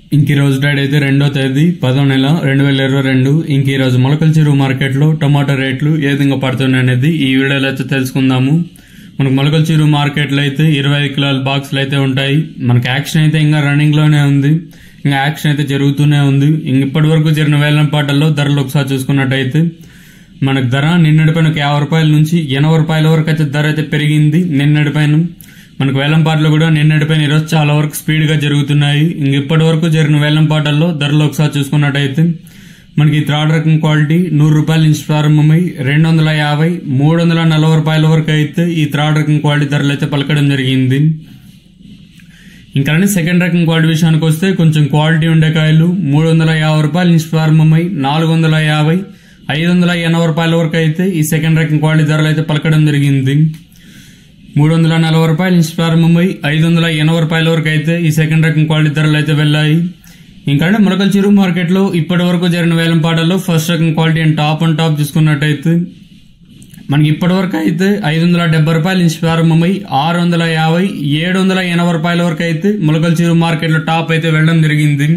ఇంక ఈ రోజు డేట్ అయితే రెండో తేదీ పదో నెల రెండు వేల ఇరవై రెండు ఇంక ఈ రోజు మొలకల చెరువు మార్కెట్లో టమాటో రేట్లు ఏ విధంగా పడుతున్నాయి అనేది ఈ వీడియోలో అయితే తెలుసుకుందాము మనకు మొలకల చెరువు మార్కెట్లో అయితే ఇరవై ఐదు కిలోల బాక్సులు అయితే ఉంటాయి మనకి యాక్షన్ అయితే ఇంకా రన్నింగ్ లోనే ఉంది ఇంకా యాక్షన్ అయితే జరుగుతూనే ఉంది ఇంక ఇప్పటి వరకు జరిగిన వేలం పాటల్లో ధరలు ఒకసారి చూసుకున్నట్టయితే మనకు ధర నిన్నటి పైన ఒక యాభై రూపాయల నుంచి ఎనభై రూపాయల వరకు అయితే ధర అయితే పెరిగింది నిన్నటి పైన మనకు వేలంపాటలు కూడా నిన్నటి పైన ఈరోజు చాలా వరకు స్పీడ్ గా జరుగుతున్నాయి ఇంక ఇప్పటి వరకు జరిగిన వేలంపాటల్లో ధరలు ఒకసారి చూసుకున్నట్టయితే మనకి థర్డ్ రకం క్వాలిటీ నూరు రూపాయల నుంచి ప్రారంభమై రెండు వందల యాభై మూడు వందల నలభై రూపాయల వరకు అయితే ఈ థర్డ్ రకం క్వాలిటీ ధరలు అయితే పలకడం జరిగింది ఇంకా సెకండ్ రకం క్వాలిటీ విషయానికి వస్తే కొంచెం క్వాలిటీ ఉండే కాయలు మూడు వందల యాభై రూపాయల నుంచి ప్రారంభమై నాలుగు వందల యాభై ఐదు వందల ఎనభై రూపాయల వరకు అయితే ఈ సెకండ్ రకం క్వాలిటీ ధరలు అయితే పలకడం జరిగింది మూడు వందల నలభై రూపాయల నుంచి ప్రారంభమై ఐదు వందల ఎనభై రూపాయల వరకు అయితే ఈ సెకండ్ రకం క్వాలిటీ ధరలు అయితే వెళ్ళాయి ఇంకా ములకల చిరు మార్కెట్లో ఇప్పటి వరకు జరిగిన వేలం పాటల్లో ఫస్ట్ రకం quality and top and top చూసుకున్నట్టయితే మనకి ఇప్పటి వరకు అయితే ఐదు వందల డెబ్బై రూపాయల నుంచి ప్రారంభమై ఆరు వందల యాభై ఏడు వందల ఎనభై రూపాయల వరకు అయితే ములకల చిరు మార్కెట్లో టాప్ అయితే వెళ్ళడం జరిగింది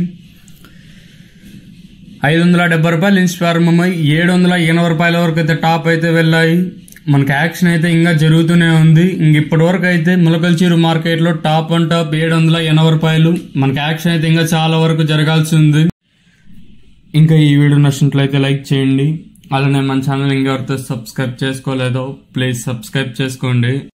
ఐదు వందల డెబ్బై రూపాయల నుంచి ప్రారంభమై ఏడు వందల ఎనభై రూపాయల వరకు అయితే టాప్ అయితే వెళ్ళాయి మనకి యాక్షన్ అయితే ఇంకా జరుగుతూనే ఉంది ఇంక ఇప్పటి వరకు అయితే ములకల చీరు మార్కెట్లో టాప్ అండ్ టాప్ ఏడు వందల ఎనభై రూపాయలు మనకి యాక్షన్ అయితే ఇంకా చాలా వరకు జరగాల్సి ఉంది ఇంకా ఈ వీడియో నచ్చినట్లయితే లైక్ చేయండి అలానే మన ఛానల్ ఇంకెవరితో సబ్స్క్రైబ్ చేసుకోలేదో ప్లీజ్ సబ్స్క్రైబ్ చేసుకోండి